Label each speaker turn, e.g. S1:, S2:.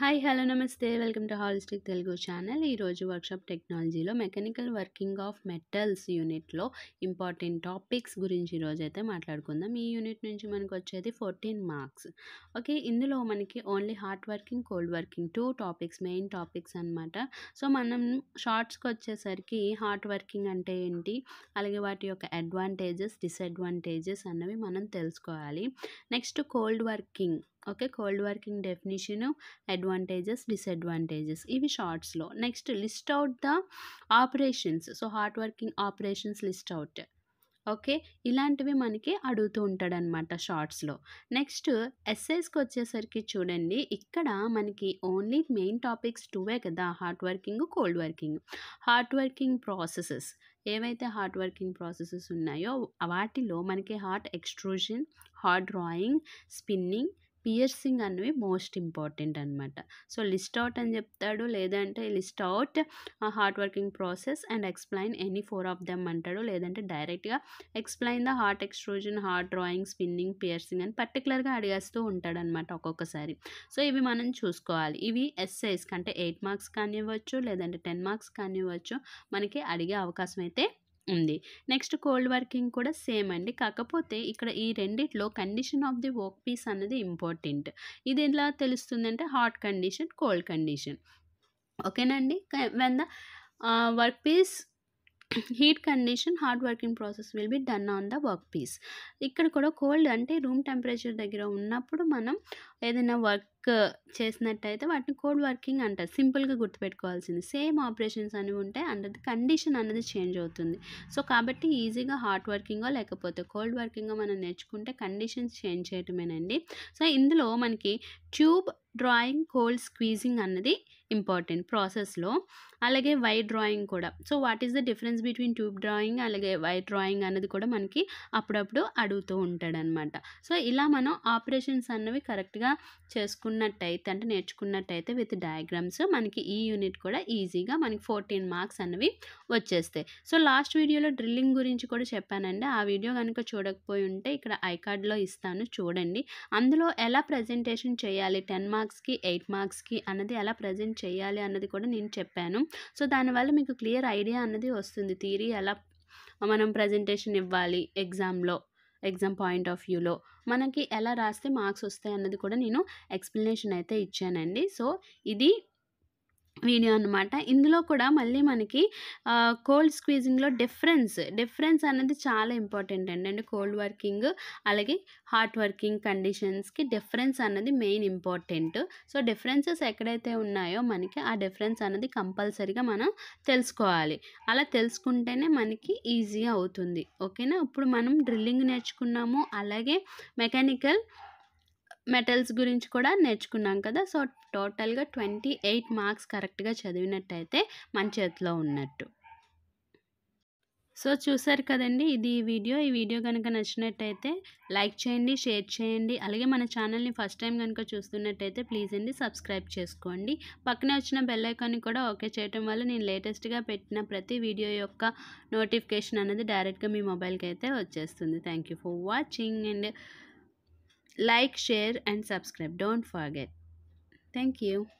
S1: hi hello namaste welcome to holistic Telugu channel ఈరోజు workshop టెక్నాలజీలో mechanical working of metals యూనిట్లో important topics గురించి ఈరోజు అయితే మాట్లాడుకుందాం ఈ యూనిట్ నుంచి మనకు వచ్చేది ఫోర్టీన్ మార్క్స్ ఓకే ఇందులో మనకి only hard working cold working two topics main topics అనమాట సో మనం షార్ట్స్కి వచ్చేసరికి హార్డ్ వర్కింగ్ అంటే ఏంటి అలాగే వాటి యొక్క అడ్వాంటేజెస్ డిసడ్వాంటేజెస్ అన్నవి మనం తెలుసుకోవాలి next cold working okay cold working definition advantages disadvantages ఇవి షార్ట్స్లో next list out the operations so hard working operations list out okay ఇలాంటివి మనకి అడుగుతూ ఉంటాడనమాట షార్ట్స్లో నెక్స్ట్ ఎస్ఐస్కి వచ్చేసరికి చూడండి ఇక్కడ మనకి ఓన్లీ మెయిన్ టాపిక్స్ టూవే కదా hard working cold working hard working processes ఏవైతే హార్డ్ వర్కింగ్ ప్రాసెసెస్ ఉన్నాయో వాటిలో మనకి hot extrusion hard drawing spinning piercing అనేవి మోస్ట్ ఇంపార్టెంట్ అనమాట సో లిస్ట్ అవుట్ అని చెప్తాడు లేదంటే list out hard working process and explain any four of them అంటాడు లేదంటే డైరెక్ట్గా explain the hot extrusion hard drawing spinning piercing అని పర్టికులర్గా అడిగేస్తూ ఉంటాడనమాట ఒక్కొక్కసారి సో ఇవి మనం చూసుకోవాలి ఇవి ఎస్ఐస్ అంటే ఎయిట్ మార్క్స్ కానివ్వచ్చు లేదంటే టెన్ మార్క్స్ కానివ్వచ్చు మనకి అడిగే అవకాశం అయితే ఉంది నెక్స్ట్ కోల్డ్ వర్కింగ్ కూడా సేమ్ అండి కాకపోతే ఇక్కడ ఈ రెండిట్లో condition of the work piece అన్నది ఇంపార్టెంట్ ఇది ఎలా తెలుస్తుందంటే హాట్ కండిషన్ కోల్డ్ కండిషన్ ఓకేనండి when the work piece heat condition hard working process will be done on the work piece ఇక్కడ కూడా కోల్డ్ అంటే రూమ్ టెంపరేచర్ దగ్గర ఉన్నప్పుడు మనం ఏదైనా వర్క్ చేసినట్టయితే వాటిని కోల్డ్ వర్కింగ్ అంటారు సింపుల్గా గుర్తుపెట్టుకోవాల్సింది సేమ్ ఆపరేషన్స్ అనేవి ఉంటాయి అండర్ ది కండిషన్ అనేది చేంజ్ అవుతుంది సో కాబట్టి ఈజీగా హార్డ్ వర్కింగో లేకపోతే కోల్డ్ వర్కింగో మనం నేర్చుకుంటే కండిషన్స్ చేంజ్ చేయటమేనండి సో ఇందులో మనకి ట్యూబ్ డ్రాయింగ్ కోల్డ్ స్క్వీజింగ్ అన్నది ఇంపార్టెంట్ ప్రాసెస్లో అలాగే వైట్ డ్రాయింగ్ కూడా so what is the difference between tube drawing అలాగే వైట్ డ్రాయింగ్ అన్నది కూడా మనకి అప్పుడప్పుడు అడుగుతూ ఉంటాడనమాట సో ఇలా మనం ఆపరేషన్స్ అన్నవి కరెక్ట్గా చేసుకున్నట్టయితే అంటే నేర్చుకున్నట్టయితే విత్ డయాగ్రామ్స్ మనకి ఈ యూనిట్ కూడా ఈజీగా మనకి ఫోర్టీన్ మార్క్స్ అన్నవి వచ్చేస్తాయి సో లాస్ట్ వీడియోలో డ్రిల్లింగ్ గురించి కూడా చెప్పానండి ఆ వీడియో కనుక చూడకపోయి ఉంటే ఇక్కడ ఐకార్డ్లో ఇస్తాను చూడండి అందులో ఎలా ప్రజెంటేషన్ చేయాలి టెన్ మార్క్స్కి ఎయిట్ మార్క్స్కి అన్నది ఎలా ప్రజెంట్ చేయాలి అన్నది కూడా నేను చెప్పాను సో దానివల్ల మీకు క్లియర్ ఐడియా అన్నది వస్తుంది థీరీ ఎలా మనం ప్రజెంటేషన్ ఇవ్వాలి ఎగ్జామ్లో ఎగ్జామ్ పాయింట్ ఆఫ్ వ్యూలో మనకి ఎలా రాస్తే మార్క్స్ వస్తాయి అన్నది కూడా నేను ఎక్స్ప్లెనేషన్ అయితే ఇచ్చానండి సో ఇది వీడియో అనమాట ఇందులో కూడా మళ్ళీ మనకి కోల్డ్ స్క్వీజింగ్లో డిఫరెన్స్ డిఫరెన్స్ అనేది చాలా ఇంపార్టెంట్ అండి అంటే కోల్డ్ వర్కింగ్ అలాగే హార్ట్ వర్కింగ్ కండిషన్స్కి డిఫరెన్స్ అన్నది మెయిన్ ఇంపార్టెంట్ సో డిఫరెన్సెస్ ఎక్కడైతే ఉన్నాయో మనకి ఆ డిఫరెన్స్ అనేది కంపల్సరీగా మనం తెలుసుకోవాలి అలా తెలుసుకుంటేనే మనకి ఈజీగా అవుతుంది ఓకేనా ఇప్పుడు మనం డ్రిల్లింగ్ నేర్చుకున్నాము అలాగే మెకానికల్ మెటల్స్ గురించి కూడా నేర్చుకున్నాం కదా సో టోటల్గా ట్వంటీ ఎయిట్ మార్క్స్ కరెక్ట్గా చదివినట్టయితే మన చేతిలో ఉన్నట్టు సో చూసారు కదండి ఇది ఈ వీడియో ఈ వీడియో కనుక నచ్చినట్టయితే లైక్ చేయండి షేర్ చేయండి అలాగే మన ఛానల్ని ఫస్ట్ టైం కనుక చూస్తున్నట్టయితే ప్లీజ్ అండి సబ్స్క్రైబ్ చేసుకోండి పక్కనే వచ్చిన బెల్ ఐకాన్ని కూడా ఓకే చేయటం వల్ల నేను లేటెస్ట్గా పెట్టిన ప్రతి వీడియో యొక్క నోటిఫికేషన్ అనేది డైరెక్ట్గా మీ మొబైల్కి అయితే వచ్చేస్తుంది thank you for watching and like share and subscribe don't forget thank you